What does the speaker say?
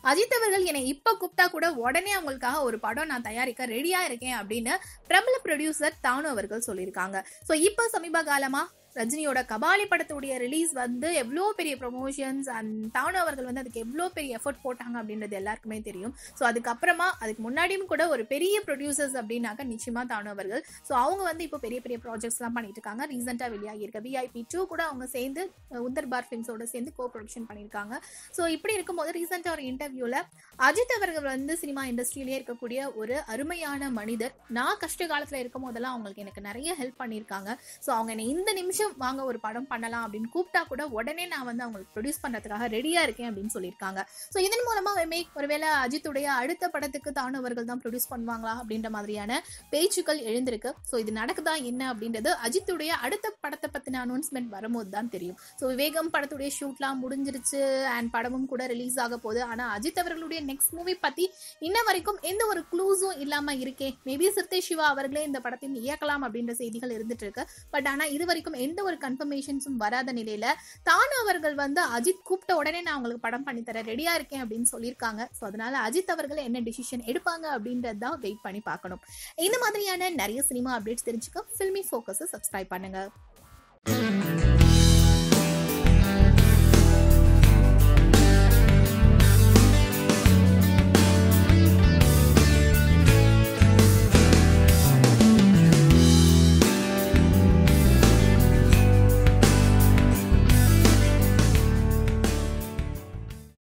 அஜித் அவர்கள் என்னை இப்ப கூப்பிட்டா கூட உடனே அவங்களுக்காக ஒரு படம் நான் தயாரிக்க ரெடியா இருக்கேன் அப்படின்னு பிரபல ப்ரொடியூசர் தானு அவர்கள் சொல்லியிருக்காங்க ஸோ இப்போ சமீப காலமா ரஜினியோட கபாலி படத்துடைய ரிலீஸ் வந்து எவ்வளோ பெரிய ப்ரொமோஷன்ஸ் அண்ட் தானு அவர்கள் வந்து அதுக்கு எவ்வளோ பெரிய எஃபர்ட் போட்டாங்க அப்படின்றது எல்லாருக்குமே தெரியும் ஸோ அதுக்கப்புறமா அதுக்கு முன்னாடியும் கூட ஒரு பெரிய ப்ரொடியூசர்ஸ் அப்படின்னாக்க நிச்சயமா தானு அவர்கள் ஸோ அவங்க வந்து இப்போ பெரிய பெரிய ப்ராஜெக்ட்ஸ்லாம் பண்ணிட்டு இருக்காங்க ரீசெண்டாக வெளியாகி இருக்க விஐபி டூ கூட அவங்க சேர்ந்து அஹ், உந்தர் பார் ஃபிலிம்ஸோட சேர்ந்து கோ ப்ரொடக்ஷன் பண்ணியிருக்காங்க ஸோ இப்படி இருக்கும்போது ரீசெண்டாக ஒரு இன்டர்வியூவில் அஜித் அவர்கள் வந்து சினிமா இண்டஸ்ட்ரியிலே இருக்கக்கூடிய ஒரு அருமையான மனிதர் நான் கஷ்ட காலத்தில் இருக்கும் போதெல்லாம் அவங்களுக்கு எனக்கு நிறைய ஹெல்ப் பண்ணியிருக்காங்க ஸோ அவங்க என்னை இந்த நிமிஷம் வாங்க ஒரு படம் பண்ணலாம் அப்படின்னு கூப்பிட்டா கூட உடனே நான் வந்து அவங்களுக்கு ப்ரொடியூஸ் பண்ணுறதுக்காக ரெடியாக இருக்கேன் அப்படின்னு சொல்லியிருக்காங்க ஸோ இதன் மூலமாக மேக் ஒருவேளை அஜித்துடைய அடுத்த படத்துக்கு தானவர்கள் தான் ப்ரொடியூஸ் பண்ணுவாங்களா அப்படின்ற மாதிரியான பேச்சுக்கள் எழுந்திருக்கு ஸோ இது நடக்குதா என்ன அப்படின்றது அஜித்துடைய அடுத்த படத்தை பற்றின அனௌன்ஸ்மெண்ட் வரும்போது தான் தெரியும் ஸோ விவேகம் படத்துடைய ஷூட்லாம் முடிஞ்சிருச்சு அண்ட் படமும் கூட ரிலீஸ் ஆக போகுது ஆனால் அஜித் அவர்களுடைய நெக்ஸ்ட் மூவி பற்றி இன்ன வரைக்கும் எந்த ஒரு க்ளூஸும் இல்லாமல் இருக்கே மேபி சிறுத்தை சிவா அவர்களே இந்த படத்தையும் இயக்கலாம் அப்படின்ற செய்திகள் இருந்துட்டு இருக்கு பட் ஆனால் இது வரைக்கும் எந்த ஒரு கன்ஃபர்மேஷன்ஸும் வராத நிலையில தானு அவர்கள் வந்து அஜித் கூப்பிட்ட உடனே நான் உங்களுக்கு படம் பண்ணி தர ரெடியா இருக்கேன் அப்படின்னு சொல்லியிருக்காங்க ஸோ அதனால அஜித் அவர்கள் என்ன டிசிஷன் எடுப்பாங்க அப்படின்றது தான் வெயிட் பண்ணி பார்க்கணும் இந்த மாதிரியான நிறைய சினிமா அப்டேட்ஸ் தெரிஞ்சுக்க ஃபில்மி ஃபோக்கஸை சப்ஸ்கிரைப் பண்ணுங்க